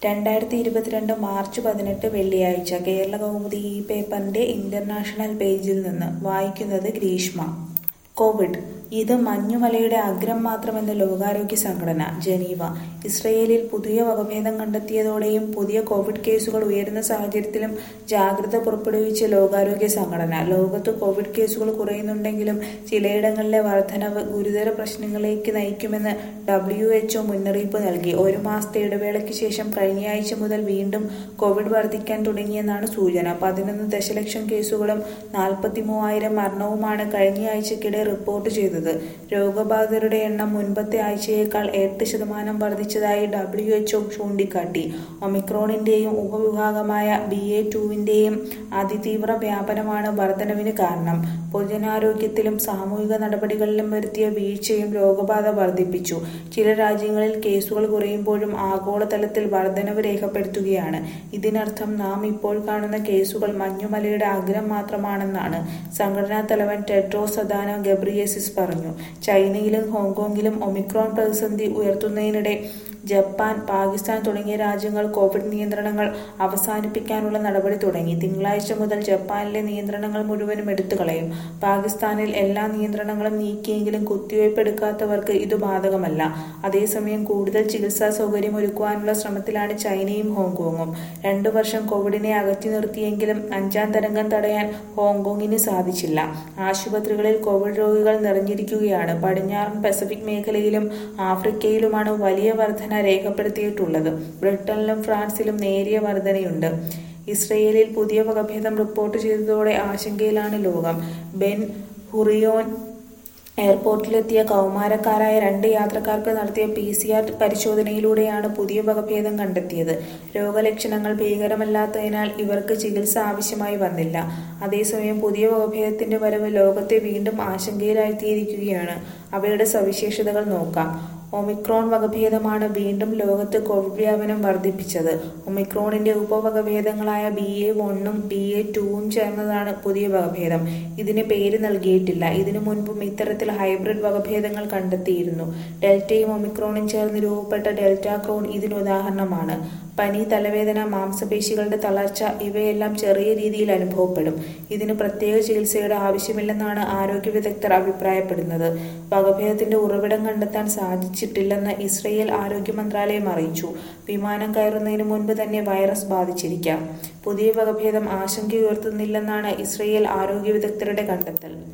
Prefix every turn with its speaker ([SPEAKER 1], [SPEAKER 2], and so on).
[SPEAKER 1] രണ്ടായിരത്തി ഇരുപത്തിരണ്ട് മാർച്ച് പതിനെട്ട് വെള്ളിയാഴ്ച കേരള കൗമുദി ഈ പേപ്പറിന്റെ ഇന്റർനാഷണൽ പേജിൽ നിന്ന് വായിക്കുന്നത് ഗ്രീഷ്മ കോവിഡ് ഇത് മഞ്ഞുമലയുടെ അഗ്രം മാത്രമെന്ന് ലോകാരോഗ്യ സംഘടന ജനീവ ഇസ്രയേലിൽ പുതിയ വകഭേദം കണ്ടെത്തിയതോടെയും പുതിയ കോവിഡ് കേസുകൾ ഉയരുന്ന സാഹചര്യത്തിലും ജാഗ്രത പുറപ്പെടുവിച്ച് ലോകാരോഗ്യ സംഘടന ലോകത്ത് കോവിഡ് കേസുകൾ കുറയുന്നുണ്ടെങ്കിലും ചിലയിടങ്ങളിലെ വർധനവ് ഗുരുതര പ്രശ്നങ്ങളിലേക്ക് നയിക്കുമെന്ന് ഡബ്ല്യു എച്ച്ഒ മുന്നറിയിപ്പ് നൽകി ഒരു മാസത്തെ ഇടവേളയ്ക്ക് ശേഷം കഴിഞ്ഞയാഴ്ച മുതൽ വീണ്ടും കോവിഡ് വർദ്ധിക്കാൻ തുടങ്ങിയെന്നാണ് സൂചന പതിനൊന്ന് ദശലക്ഷം കേസുകളും നാൽപ്പത്തി മൂവായിരം മരണവുമാണ് കഴിഞ്ഞയാഴ്ചക്കിടെ റിപ്പോർട്ട് ചെയ്തത് രോഗബാധിതരുടെ എണ്ണം മുൻപത്തെ ആഴ്ചയേക്കാൾ എട്ട് ശതമാനം വർദ്ധിച്ചതായി ഡബ്ല്യു എച്ച്ഒ ചൂണ്ടിക്കാട്ടി ഒമിക്രോണിന്റെയും ഉപവിഭാഗമായ ബി എ ടുവിന്റെയും അതിതീവ്ര വ്യാപനമാണ് വർധനവിന് കാരണം പൊതുജനാരോഗ്യത്തിലും സാമൂഹിക നടപടികളിലും വരുത്തിയ വീഴ്ചയും രോഗബാധ വർദ്ധിപ്പിച്ചു ചില രാജ്യങ്ങളിൽ കേസുകൾ കുറയുമ്പോഴും ആഗോളതലത്തിൽ വർധനവ് രേഖപ്പെടുത്തുകയാണ് ഇതിനർത്ഥം നാം ഇപ്പോൾ കാണുന്ന കേസുകൾ മഞ്ഞുമലയുടെ അഗ്രം മാത്രമാണെന്നാണ് സംഘടനാ തലവൻ ടെഡ്രോസ് അദാനോ ഗബ്രിയേസിസ് പറഞ്ഞു ചൈനയിലും ഹോങ്കോങ്ങിലും ഒമിക്രോൺ പ്രതിസന്ധി ഉയർത്തുന്നതിനിടെ ജപ്പാൻ പാകിസ്ഥാൻ തുടങ്ങിയ രാജ്യങ്ങൾ കോവിഡ് നിയന്ത്രണങ്ങൾ അവസാനിപ്പിക്കാനുള്ള നടപടി തുടങ്ങി തിങ്കളാഴ്ച മുതൽ ജപ്പാനിലെ നിയന്ത്രണങ്ങൾ മുഴുവനും എടുത്തുകളയും പാകിസ്ഥാനിൽ എല്ലാ നിയന്ത്രണങ്ങളും നീക്കിയെങ്കിലും കുത്തിവയ്പ് എടുക്കാത്തവർക്ക് ഇത് ബാധകമല്ല അതേസമയം കൂടുതൽ ചികിത്സാ സൗകര്യം ഒരുക്കുവാനുള്ള ശ്രമത്തിലാണ് ചൈനയും ഹോങ്കോങ്ങും രണ്ടു വർഷം കോവിഡിനെ അകറ്റി നിർത്തിയെങ്കിലും അഞ്ചാം തരംഗം തടയാൻ ഹോങ്കോങ്ങിന് സാധിച്ചില്ല ആശുപത്രികളിൽ കോവിഡ് രോഗികൾ നിറഞ്ഞിരിക്കുകയാണ് പടിഞ്ഞാറൻ പസഫിക് മേഖലയിലും ആഫ്രിക്കയിലുമാണ് വലിയ വർധന രേഖപ്പെടുത്തിയിട്ടുള്ളത് ബ്രിട്ടനിലും ഫ്രാൻസിലും നേരിയ വർധനയുണ്ട് ഇസ്രയേലിൽ പുതിയ വകഭേദം റിപ്പോർട്ട് ചെയ്തതോടെ ആശങ്കയിലാണ് ലോകം ബെൻ ഹുറിയോൻ എയർപോർട്ടിലെത്തിയ കൗമാരക്കാരായ രണ്ട് യാത്രക്കാർക്ക് നടത്തിയ പി സി ആർ പരിശോധനയിലൂടെയാണ് പുതിയ വകഭേദം കണ്ടെത്തിയത് രോഗലക്ഷണങ്ങൾ ഭീകരമല്ലാത്തതിനാൽ ഇവർക്ക് ചികിത്സ ആവശ്യമായി വന്നില്ല അതേസമയം പുതിയ വകഭേദത്തിന്റെ വരവ് ലോകത്തെ വീണ്ടും ആശങ്കയിലാഴ്ത്തിയിരിക്കുകയാണ് അവയുടെ സവിശേഷതകൾ നോക്കാം ഒമിക്രോൺ വകഭേദമാണ് വീണ്ടും ലോകത്ത് കോവിഡ് വ്യാപനം വർദ്ധിപ്പിച്ചത് ഒമിക്രോണിന്റെ ഉപവകഭേദങ്ങളായ ബി എ വണ്ണും ബി എ ടുവും ചേർന്നതാണ് പുതിയ വകഭേദം ഇതിന് പേര് നൽകിയിട്ടില്ല ഇതിനു മുൻപും ഇത്തരത്തിൽ ഹൈബ്രിഡ് വകഭേദങ്ങൾ കണ്ടെത്തിയിരുന്നു ഡെൽറ്റയും ഒമിക്രോണും ചേർന്ന് രൂപപ്പെട്ട ഡെൽറ്റ ക്രോൺ ഇതിന് ഉദാഹരണമാണ് പനി തലവേദന മാംസപേശികളുടെ തളർച്ച ഇവയെല്ലാം ചെറിയ രീതിയിൽ അനുഭവപ്പെടും ഇതിന് പ്രത്യേക ചികിത്സയുടെ ആവശ്യമില്ലെന്നാണ് ആരോഗ്യ വിദഗ്ധർ അഭിപ്രായപ്പെടുന്നത് വകഭേദത്തിന്റെ ഉറവിടം കണ്ടെത്താൻ സാധിച്ചിട്ടില്ലെന്ന് ഇസ്രയേൽ ആരോഗ്യ മന്ത്രാലയം അറിയിച്ചു വിമാനം കയറുന്നതിന് മുൻപ് തന്നെ വൈറസ് ബാധിച്ചിരിക്കാം പുതിയ വകഭേദം ആശങ്കയുയർത്തുന്നില്ലെന്നാണ് ഇസ്രയേൽ ആരോഗ്യ വിദഗ്ധരുടെ കണ്ടെത്തൽ